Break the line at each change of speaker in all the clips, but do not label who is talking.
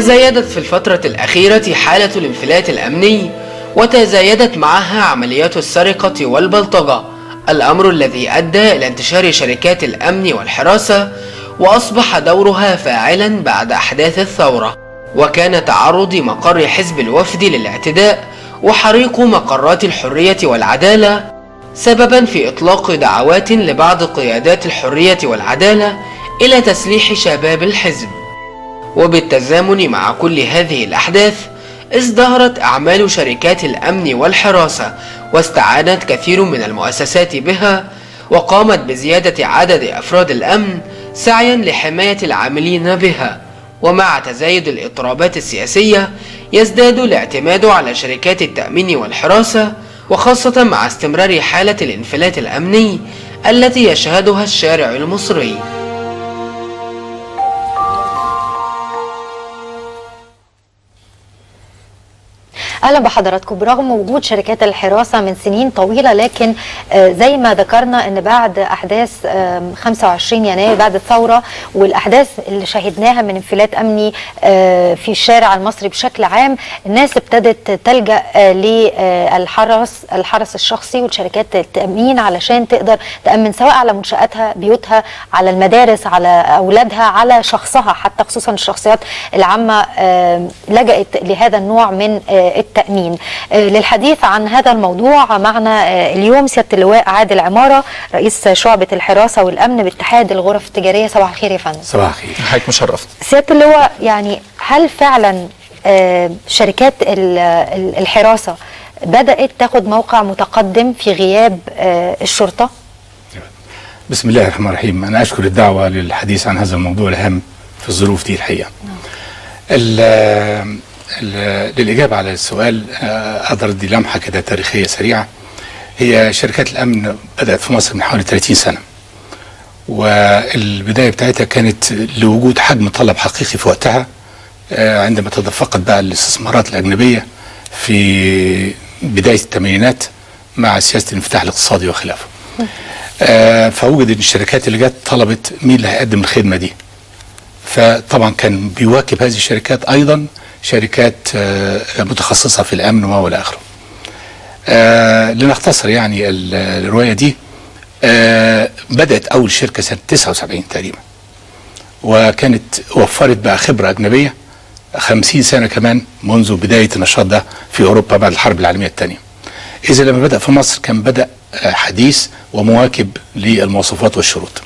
تزايدت في الفترة الأخيرة حالة الانفلات الأمني وتزايدت معها عمليات السرقة والبلطجة الأمر الذي أدى إلى انتشار شركات الأمن والحراسة وأصبح دورها فاعلا بعد أحداث الثورة وكان تعرض مقر حزب الوفد للاعتداء وحريق مقرات الحرية والعدالة سببا في إطلاق دعوات لبعض قيادات الحرية والعدالة إلى تسليح شباب الحزب وبالتزامن مع كل هذه الأحداث ازدهرت أعمال شركات الأمن والحراسة واستعانت كثير من المؤسسات بها وقامت بزيادة عدد أفراد الأمن سعيا لحماية العاملين بها ومع تزايد الاضطرابات السياسية يزداد الاعتماد على شركات التأمين والحراسة وخاصة مع استمرار حالة الانفلات الأمني التي يشهدها الشارع المصري
اهلا بحضراتكم برغم وجود شركات الحراسه من سنين طويله لكن آه، زي ما ذكرنا ان بعد احداث آم، 25 يناير بعد الثوره والاحداث اللي شاهدناها من انفلات امني آه، في الشارع المصري بشكل عام الناس ابتدت تلجا آه، للحرس الحرس الشخصي وشركات التامين علشان تقدر تامن سواء على منشاتها بيوتها على المدارس على اولادها على شخصها حتى خصوصا الشخصيات العامه آم، لجأت لهذا النوع من آه، التأمين آه، للحديث عن هذا الموضوع معنا آه، اليوم سيادة اللواء عادل عمارة رئيس شعبة الحراسة والأمن باتحاد الغرف التجارية صباح الخير يا فندم
صباح الخير
حضرتك مشرفت
سيادة اللواء يعني هل فعلا آه، شركات ال- ال- الحراسة بدأت تاخد موقع متقدم في غياب آه، الشرطة
بسم الله الرحمن الرحيم انا اشكر الدعوه للحديث عن هذا الموضوع الهام في الظروف دي الحقيقه ال- ال- للاجابه على السؤال آه، اقدر ادي لمحه كده تاريخيه سريعه هي شركات الامن بدات في مصر من حوالي 30 سنه والبدايه بتاعتها كانت لوجود حجم طلب حقيقي في وقتها آه، عندما تدفقت بقى الاستثمارات الاجنبيه في بدايه الثمانينات مع سياسه الانفتاح الاقتصادي وخلافه. آه، فوجد ان الشركات اللي جت طلبت مين اللي هيقدم الخدمه دي. فطبعا كان بيواكب هذه الشركات ايضا شركات آه، متخصصه في الامن وما الى اخره. آه، لنختصر يعني ال- الروايه دي آه، بدات اول شركه سنه 79 تقريبا. وكانت وفرت بقى خبره اجنبيه 50 سنه كمان منذ بدايه النشاط ده في اوروبا بعد الحرب العالميه الثانيه. اذا لما بدا في مصر كان بدا آه، حديث ومواكب للمواصفات والشروط.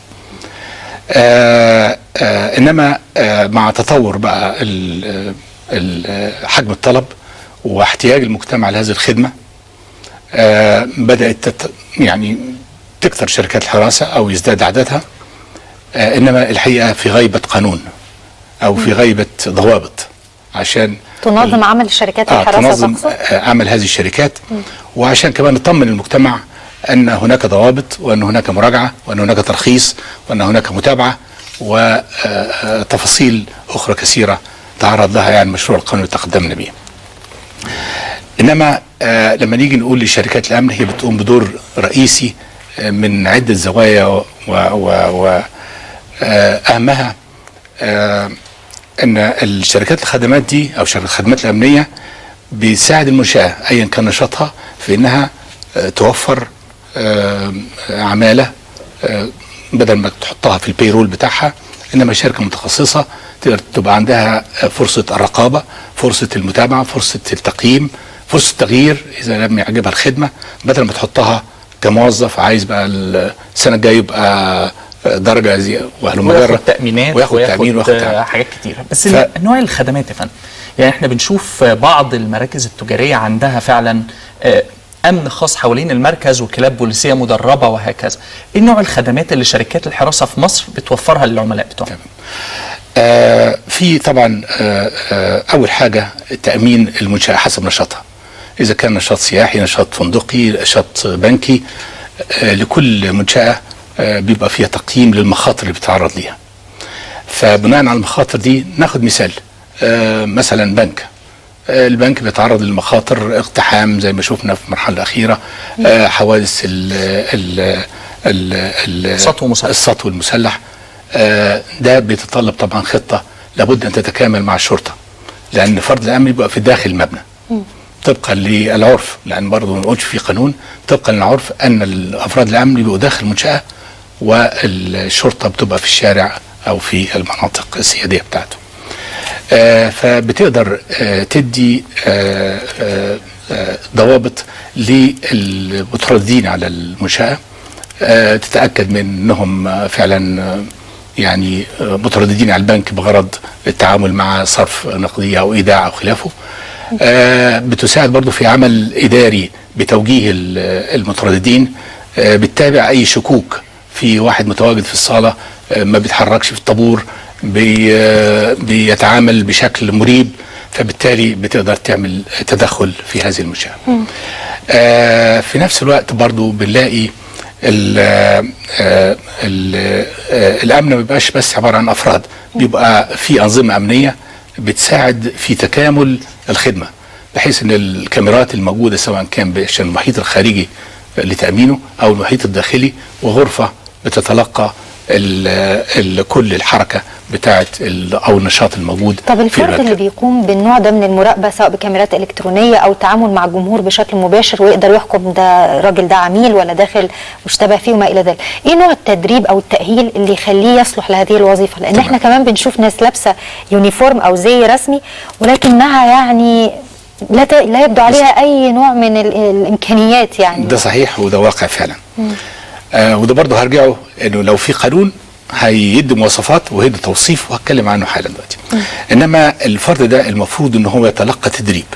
آه آه انما آه مع تطور بقى ال- ال- آه، حجم الطلب واحتياج المجتمع لهذه الخدمه آه بدات تت يعني تكثر شركات الحراسه او يزداد عددها آه انما الحقيقه في غيبه قانون او في غيبه ضوابط عشان
تنظم عمل شركات
آه
الحراسة
تنظم
تقصد؟
آه عمل هذه الشركات وعشان كمان نطمن المجتمع ان هناك ضوابط وان هناك مراجعه وان هناك ترخيص وان هناك متابعه وتفاصيل اخرى كثيره تعرض لها يعني مشروع القانون اللي تقدمنا به. انما آه لما نيجي نقول لشركات الامن هي بتقوم بدور رئيسي آه من عده زوايا و, و, و آه اهمها آه ان الشركات الخدمات دي او شركات الخدمات الامنيه بيساعد المنشاه ايا كان نشاطها في انها آه، توفر آه، عماله آه، بدل ما تحطها في البيرول بتاعها انما شركه متخصصه تقدر تبقى عندها آه، فرصه الرقابه فرصه المتابعه فرصه التقييم فرصه التغيير اذا لم يعجبها الخدمه بدل ما تحطها كموظف عايز بقى السنه الجايه يبقى درجه زي وهلم
وياخد
جرة
تأمينات
وياخد تأمين وياخد
آه،
تأمين.
حاجات كتيرة بس
ف-
ف... نوع الخدمات يا فندم يعني احنا بنشوف آه، بعض المراكز التجارية عندها فعلا آه، أمن خاص حوالين المركز وكلاب بوليسية مدربة وهكذا ايه نوع الخدمات اللي شركات الحراسة في مصر بتوفرها للعملاء بتوعهم
آه في طبعا آه آه اول حاجه تامين المنشاه حسب نشاطها اذا كان نشاط سياحي نشاط فندقي نشاط بنكي آه لكل منشاه آه بيبقى فيها تقييم للمخاطر اللي بتتعرض ليها فبناء على المخاطر دي ناخد مثال آه مثلا بنك آه، البنك بيتعرض للمخاطر اقتحام زي ما شفنا في المرحله الاخيره آه، حوادث ال ال ال ال
السطو المسلح.
السطو المسلح آه، ده بيتطلب طبعا خطه لابد ان تتكامل مع الشرطه لان فرض الامن بيبقى في داخل المبنى طبقا للعرف لان برضه ما نقولش في قانون طبقا للعرف ان الافراد الامن بيبقوا داخل المنشاه والشرطه بتبقى في الشارع او في المناطق السياديه بتاعته. آه فبتقدر آه تدي آه آه آه ضوابط للمترددين على المنشاه آه تتاكد من انهم آه، فعلا آه، يعني آه، مترددين على البنك بغرض التعامل مع صرف نقديه او ايداع او خلافه. آه، بتساعد برضو في عمل إداري بتوجيه ال- المترددين آه، بتتابع أي شكوك في واحد متواجد في الصالة آه، ما بيتحركش في الطابور بي آه، بيتعامل بشكل مريب فبالتالي بتقدر تعمل تدخل في هذه المنشأة آه، في نفس الوقت برضو بنلاقي ال آه، ال آه، الامن ما بيبقاش بس عباره عن افراد بيبقى في انظمه امنيه بتساعد في تكامل الخدمه بحيث ان الكاميرات الموجوده سواء كان عشان المحيط الخارجي لتامينه او المحيط الداخلي وغرفه بتتلقى ال ال كل الحركه بتاعه ال- او النشاط الموجود
طب
في
الفرد اللي
المركب.
بيقوم بالنوع ده من المراقبه سواء بكاميرات الكترونيه او التعامل مع الجمهور بشكل مباشر ويقدر يحكم ده الراجل ده عميل ولا داخل مشتبه فيه وما الى ذلك ايه نوع التدريب او التاهيل اللي يخليه يصلح لهذه الوظيفه لان
تمام.
احنا كمان بنشوف ناس لابسه يونيفورم او زي رسمي ولكنها يعني لا ت... لا يبدو عليها اي نوع من ال... الامكانيات يعني
ده صحيح وده واقع فعلا آه وده برضه هرجعه انه لو في قانون هيدي مواصفات وهيدي توصيف وهتكلم عنه حالا دلوقتي انما الفرد ده المفروض ان هو يتلقى تدريب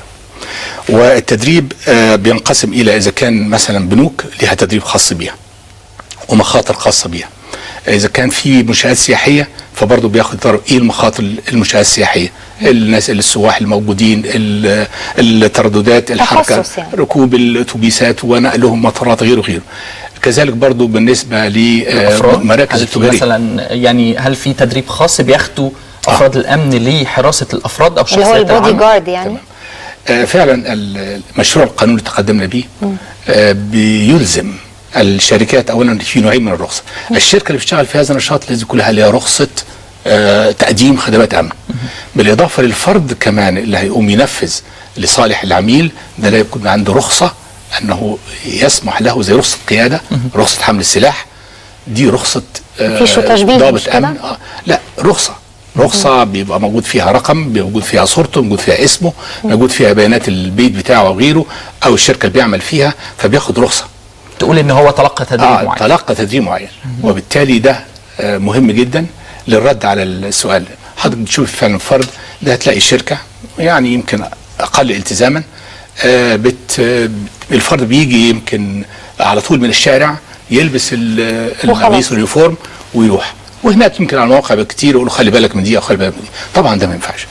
والتدريب آه بينقسم الى اذا كان مثلا بنوك لها تدريب خاص بيها ومخاطر خاصه بيها اذا كان في منشات سياحيه فبرضه بياخد ضرب ايه المخاطر المنشات السياحيه الناس السواح الموجودين ال- الترددات الحركه
تخصص يعني.
ركوب الاتوبيسات ونقلهم مطارات غيره غيره كذلك برضو بالنسبه
الافراد
لمراكز
هل في
التجاريه
مثلا يعني هل في تدريب خاص بياخدوا افراد الامن لحراسه الافراد او
اللي هو
الشخصيات
البودي
العامه
جارد يعني
آه، فعلا ال- المشروع القانوني اللي تقدمنا به آه، بيلزم الشركات اولا في نوعين من الرخصه الشركه اللي بتشتغل في هذا النشاط لازم يكون لها رخصه آه، تقديم خدمات امن بالاضافه للفرد كمان اللي هيقوم ينفذ لصالح العميل ده لا يكون عنده رخصه انه يسمح له زي رخصه قياده رخصه حمل السلاح دي رخصه آه،
مفيش تشبيه مش
ضابط
كده؟
امن آه، لا رخصه رخصه بيبقى موجود فيها رقم بيبقى موجود فيها صورته موجود فيها اسمه موجود فيها بيانات البيت بتاعه وغيره او الشركه اللي بيعمل فيها فبياخد رخصه
تقول ان هو تلقى تدريب
اه
معين
تلقى تدريب معين وبالتالي ده آه مهم جدا للرد على السؤال حضرتك بتشوف فعلا فرد ده هتلاقي الشركه يعني يمكن اقل التزاما آه بت آه، الفرد بيجي يمكن على طول من الشارع يلبس ال-
وخلاص.
القميص واليونيفورم ويروح وهناك يمكن على المواقع بكتير يقولوا خلي بالك من دي او خلي بالك من دي طبعا ده ما ينفعش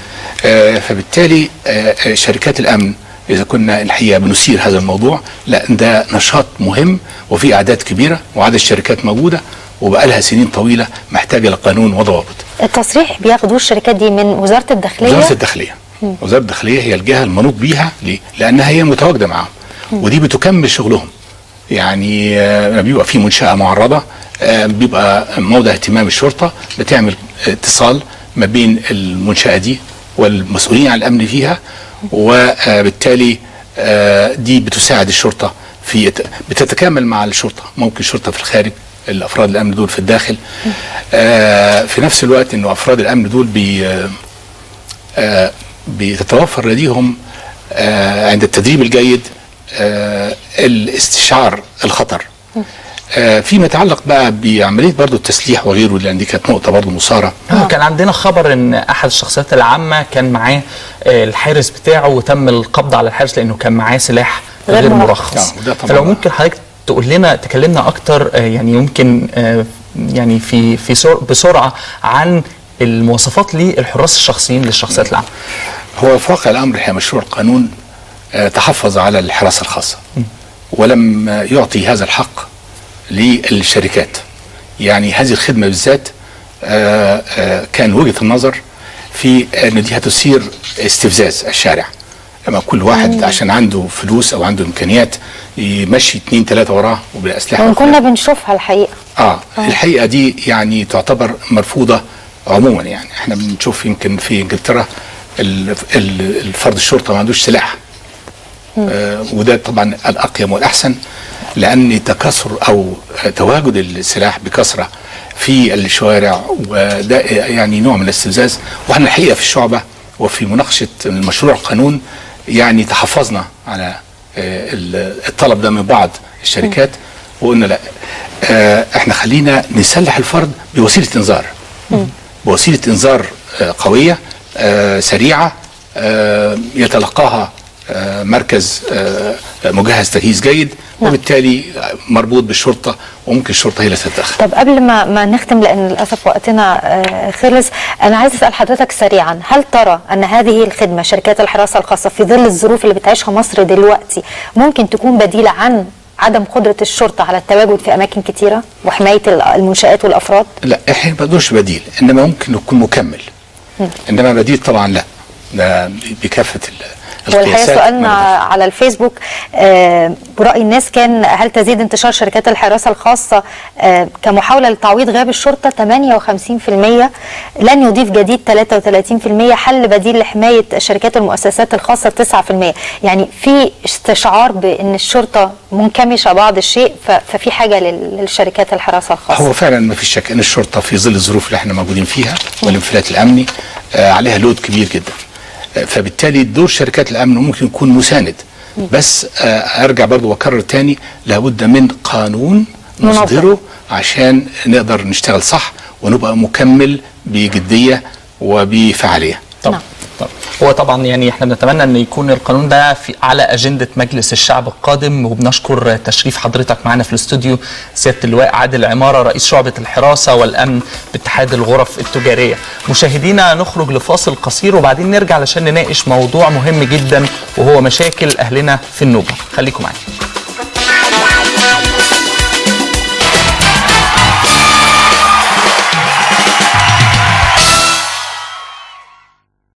آه فبالتالي آه آه، شركات الامن اذا كنا الحقيقه بنثير هذا الموضوع لا ده نشاط مهم وفي اعداد كبيره وعدد الشركات موجوده وبقى لها سنين طويله محتاجه لقانون وضوابط
التصريح بياخدوه الشركات دي من وزاره الداخليه
وزاره الداخليه وزاره الداخليه هي الجهه المنوط بيها ليه؟ لانها هي متواجده معاهم ودي بتكمل شغلهم يعني آه، لما بيبقى في منشاه معرضه آه، بيبقى موضع اهتمام الشرطه بتعمل اتصال ما بين المنشاه دي والمسؤولين عن الامن فيها وبالتالي آه، دي بتساعد الشرطه في بتتكامل مع الشرطه ممكن الشرطه في الخارج الافراد الامن دول في الداخل آه، في نفس الوقت انه افراد الامن دول بي آه، آه، بتتوفر لديهم آه، عند التدريب الجيد آه، الاستشعار الخطر آه، فيما يتعلق بقى بعمليه برضو التسليح وغيره لان دي كانت نقطه برضو مثاره
آه. كان عندنا خبر ان احد الشخصيات العامه كان معاه آه، الحارس بتاعه وتم القبض على الحارس لانه كان معاه سلاح
غير
غير,
مرخص.
مرخص
آه، وده طبعاً
فلو ممكن حضرتك تقول لنا تكلمنا اكتر آه، يعني يمكن آه، يعني في في سر- بسرعه عن المواصفات للحراس الشخصيين للشخصيات العامه
هو في واقع الامر هي مشروع القانون آه، تحفظ على الحراسه الخاصه ولم آه، يعطي هذا الحق للشركات يعني هذه الخدمه بالذات آه، آه، كان وجهه النظر في ان دي هتثير استفزاز الشارع لما كل واحد عشان عنده فلوس او عنده امكانيات يمشي اثنين ثلاثه وراه وبالاسلحه
وكنا بنشوفها الحقيقه
اه الحقيقه دي يعني تعتبر مرفوضه عموما يعني احنا بنشوف يمكن في انجلترا ال- ال- الفرد الشرطه ما عندوش سلاح آه، وده طبعا الاقيم والاحسن لان تكاثر او تواجد السلاح بكثره في الشوارع وده يعني نوع من الاستفزاز واحنا الحقيقه في الشعبه وفي مناقشه المشروع القانون يعني تحفظنا على آه، ال- الطلب ده من بعض الشركات وقلنا لا آه، احنا خلينا نسلح الفرد بوسيله انذار بوسيله انذار آه، قويه آه، سريعه آه، يتلقاها آه، مركز آه، مجهز تجهيز جيد وبالتالي مربوط بالشرطه وممكن الشرطه هي اللي تتدخل
طب قبل ما ما نختم لان للاسف وقتنا آه، خلص انا عايز اسال حضرتك سريعا هل ترى ان هذه الخدمه شركات الحراسه الخاصه في ظل الظروف اللي بتعيشها مصر دلوقتي ممكن تكون بديله عن عدم قدره الشرطه على التواجد في اماكن كتيره وحمايه ال- المنشات والافراد
لا احنا ما بنقدرش بديل انما ممكن يكون مكمل انما بديل طبعا لا ده بكافه ال-
هو الحقيقه
القياسات
سؤالنا
ما نقدرش.
على الفيسبوك آه، براي الناس كان هل تزيد انتشار شركات الحراسه الخاصه آه، كمحاوله لتعويض غياب الشرطه 58% لن يضيف جديد 33% حل بديل لحمايه الشركات والمؤسسات الخاصه 9% يعني في استشعار بان الشرطه منكمشه بعض الشيء ف- ففي حاجه لل- للشركات الحراسه الخاصه
هو فعلا ما فيش شك ان الشرطه في ظل الظروف اللي احنا موجودين فيها والانفلات الامني آه عليها لود كبير جدا آه فبالتالي دور شركات الامن ممكن يكون مساند بس آه ارجع برضو واكرر تاني لابد من قانون
منظم.
نصدره عشان نقدر نشتغل صح ونبقى مكمل بجديه وبفعاليه
طب
نعم.
طب هو طبعا يعني احنا بنتمنى ان يكون القانون ده في على اجنده مجلس الشعب القادم وبنشكر تشريف حضرتك معنا في الاستوديو سياده اللواء عادل عماره رئيس شعبه الحراسه والامن باتحاد الغرف التجاريه مشاهدينا نخرج لفاصل قصير وبعدين نرجع علشان نناقش موضوع مهم جدا وهو مشاكل اهلنا في النوبه خليكم معانا